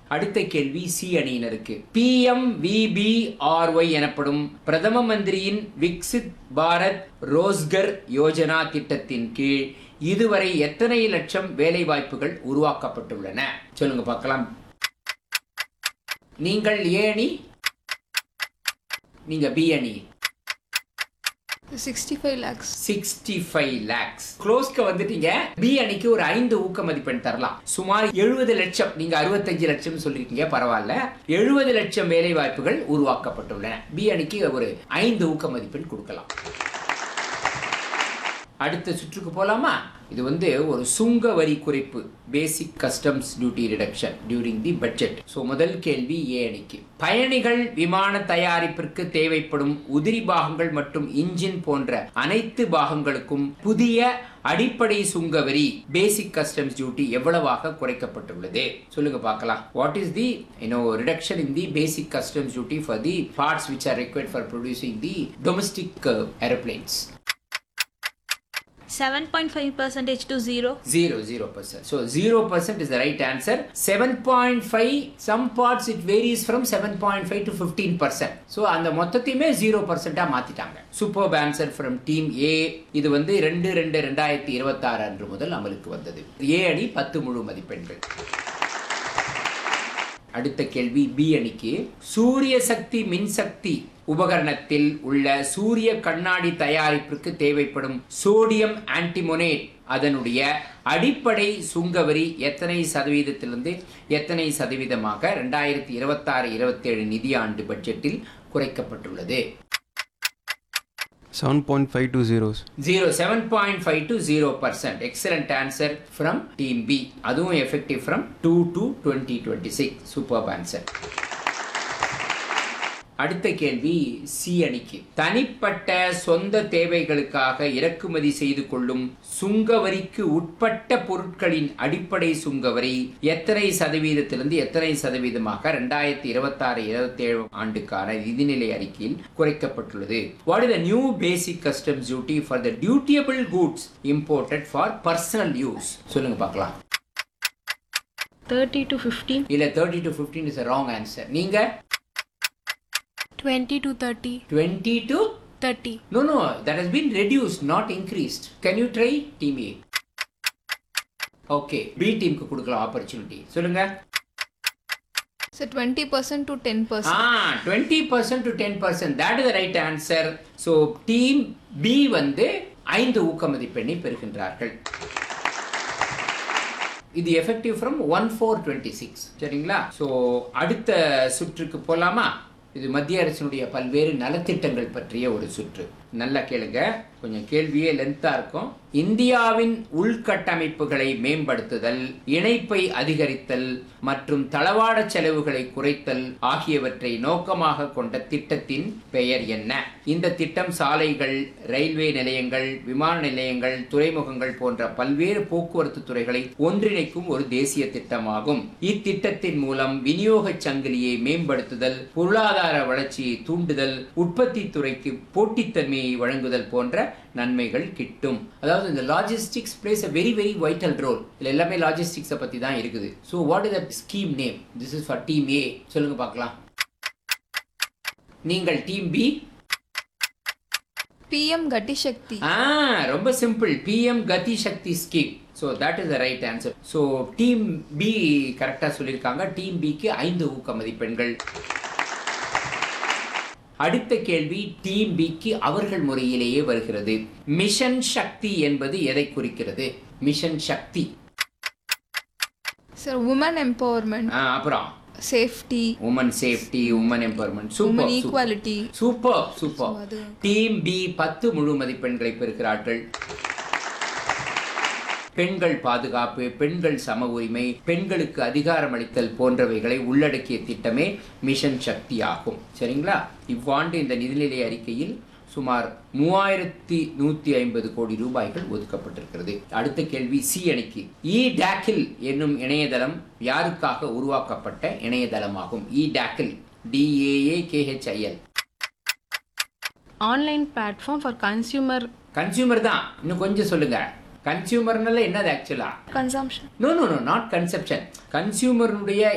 அடுத்த கேள்வி சி அணியினருக்கு பிஎம் விபிஆர்ஒய் எனப்படும் பிரதம மந்திரியின் விக்சித் பாரத் ரோஸ்கர் யோஜனா திட்டத்தின் கீழ் இதுவரை எத்தனை லட்சம் வேலை வாய்ப்புகள் உருவாக்கப்பட்டுள்ளன சொல்லுங்க பார்க்கலாம் நீங்கள் ஏ அணி நீங்க பி அணி sixty five lakhs sixty five lakhs க்ளோஸ்க்கு வந்துட்டீங்க பி அணிக்கு ஒரு ஐந்து ஊக்க மதிப்பெண் தரலாம் சுமார் எழுபது லட்சம் நீங்க அறுபத்தஞ்சு லட்சம் சொல்லிருக்கீங்க பரவாயில்ல எழுபது லட்சம் வேலை வாய்ப்புகள் உருவாக்கப்பட்டுள்ளன பி அணிக்கு ஒரு ஐந்து ஊக்க மதிப்பெண் கொடுக்கலாம் அடுத்த சுற்றுக்கு போலாமா இது வந்து ஒரு சுங்க வரி குறைப்பு basic customs duty reduction during the budget so முதல் கேள்வி ஏ அணிக்கு பயணிகள் விமான தயாரிப்பிற்கு தேவைப்படும் உதிரி பாகங்கள் மற்றும் இன்ஜின் போன்ற அனைத்து பாகங்களுக்கும் புதிய அடிப்படை சுங்க வரி பேசிக் கஸ்டம்ஸ் டியூட்டி எவ்வளவாக குறைக்கப்பட்டுள்ளது சொல்லுங்க பார்க்கலாம் what is the you know reduction in the basic customs duty for the parts which are required for producing the domestic aeroplanes 7.5 percentage to 0 Zero, zero percent. So zero percent is the right answer. Seven point five. Some parts it varies from seven point five to fifteen percent. So அந்த மொத்தத்தையுமே zero பர்சன்டா மாத்திட்டாங்க super answer from team A இது வந்து ரெண்டு ரெண்டு ரெண்டாயிரத்தி இருபத்தாறு அன்று முதல் அமலுக்கு வந்தது ஏ அணி பத்து முழு மதிப்பெண்கள் அடுத்த கேள்வி பி அணிக்கு சூரிய சக்தி மின்சக்தி உபகரணத்தில் உள்ள சூரிய கண்ணாடி தயாரிப்பிற்கு தேவைப்படும் சோடியம் ஆன்டிமொனேட் அதனுடைய அடிப்படை சுங்கவரி எத்தனை சதவீதத்திலிருந்து எத்தனை சதவீதமாக ரெண்டாயிரத்தி இருபத்தாறு இருபத்தேழு நிதியாண்டு பட்ஜெட்டில் குறைக்கப்பட்டுள்ளது seven point five to zeros zero seven point five to zero percent excellent answer from team B அதுவும் effective from two two twenty twenty six super answer அடுத்த கேள்வி சி அணிக்கு தனிப்பட்ட சொந்த தேவைகளுக்காக இறக்குமதி செய்து கொள்ளும் சுங்கவரிக்கு உட்பட்ட பொருட்களின் அடிப்படை சுங்கவரி எத்தனை சதவீதத்திலிருந்து எத்தனை சதவீதமாக ரெண்டாயிரத்தி இருபத்தாறு இருபத்தி ஏழு ஆண்டுக்கான நிதிநிலை அறிக்கையில் குறைக்கப்பட்டுள்ளது what is the new basic customs duty for the dutiable goods imported for personal use சொல்லுங்க பார்க்கலாம் 30 to 15 இல்ல thirty to fifteen is wrong answer நீங்க twenty to thirty twenty to thirty No, no, that has been reduced, not increased. Can you try team A? Okay, B டீமுக்கு கொடுக்கலாம் opportunity சொல்லுங்க so twenty percent to ten ah percent twenty percent to ten percent that is the right answer so team B வந்து ஐந்து ஊக்க மதிப்பெண்ணை பெறுகின்றார்கள் இது effective from one four twenty six சரிங்களா ஸோ அடுத்த சுற்றுக்கு போலாமா இது மத்திய அரசினுடைய பல்வேறு நலத்திட்டங்கள் பற்றிய ஒரு சுற்று நல்லா கேளுங்க கொஞ்சம் கேள்வியே லென்த்தா இருக்கும் இந்தியாவின் உள்கட்டமைப்புகளை மேம்படுத்துதல் இணைப்பை அதிகரித்தல் மற்றும் தளவாட செலவுகளை குறைத்தல் ஆகியவற்றை நோக்கமாக கொண்ட திட்டத்தின் பெயர் என்ன இந்த திட்டம் சாலைகள் ரயில்வே நிலையங்கள் விமான நிலையங்கள் துறைமுகங்கள் போன்ற பல்வேறு போக்குவரத்து துறைகளை ஒன்றிணைக்கும் ஒரு தேசிய திட்டமாகும் இத்திட்டத்தின் மூலம் விநியோகச் சங்கிலியை மேம்படுத்துதல் பொருளாதார வளர்ச்சியை தூண்டுதல் உற்பத்தி துறைக்கு போட்டித்தன்மையை வழங்குதல் போன்ற நன்மைகள் கிட்டும் அதாவது இந்த logistics plays a very very vital role இதுல எல்லாமே லாஜிஸ்டிக்ஸை பத்தி தான் இருக்குது so what is the scheme name this is for team A சொல்லுங்க பார்க்கலாம் நீங்கள் டீம் பி பிஎம் கட்டி சக்தி ஆ ரொம்ப simple PM Gati Shakti scheme so that is the right answer so team B கரெக்டாக சொல்லியிருக்காங்க டீம் பிக்கு ஐந்து ஊக்க மதிப்பெண்கள் அடுத்த கேள்வி டீம் பிக்கு அவர்கள் முறையிலேயே வருகிறது மிஷன் சக்தி என்பது எதை குறிக்கிறது mission Shakti sir women empowerment ah, அப்புறம் safety women safety women empowerment women super equality super super So, அது- டீம் பி பத்து முழு மதிப்பெண்களை பெறுகிறார்கள் பெண்கள் பாதுகாப்பு பெண்கள் சம உரிமை பெண்களுக்கு அதிகாரம் அளித்தல் போன்றவைகளை உள்ளடக்கிய திட்டமே மிஷன் சக்தி ஆகும் சரிங்களா இவ்வாண்டு இந்த நிதிநிலை அறிக்கையில் சுமார் மூவாயிரத்தி நூத்தி ஐம்பது கோடி ரூபாய்கள் ஒதுக்கப்பட்டிருக்கிறது அடுத்த கேள்வி சி அணிக்கு இ டேக்கில் என்னும் இணையதளம் யாருக்காக உருவாக்கப்பட்ட இணையதளமாகும் E Daakhil D A A K H I L online platform for consumer consumer தான் இன்னும் கொஞ்சம் சொல்லுங்க கன்சியூமர்னால என்னது ஆக்சுவலா consumption no no no not conception கன்சியூமருடைய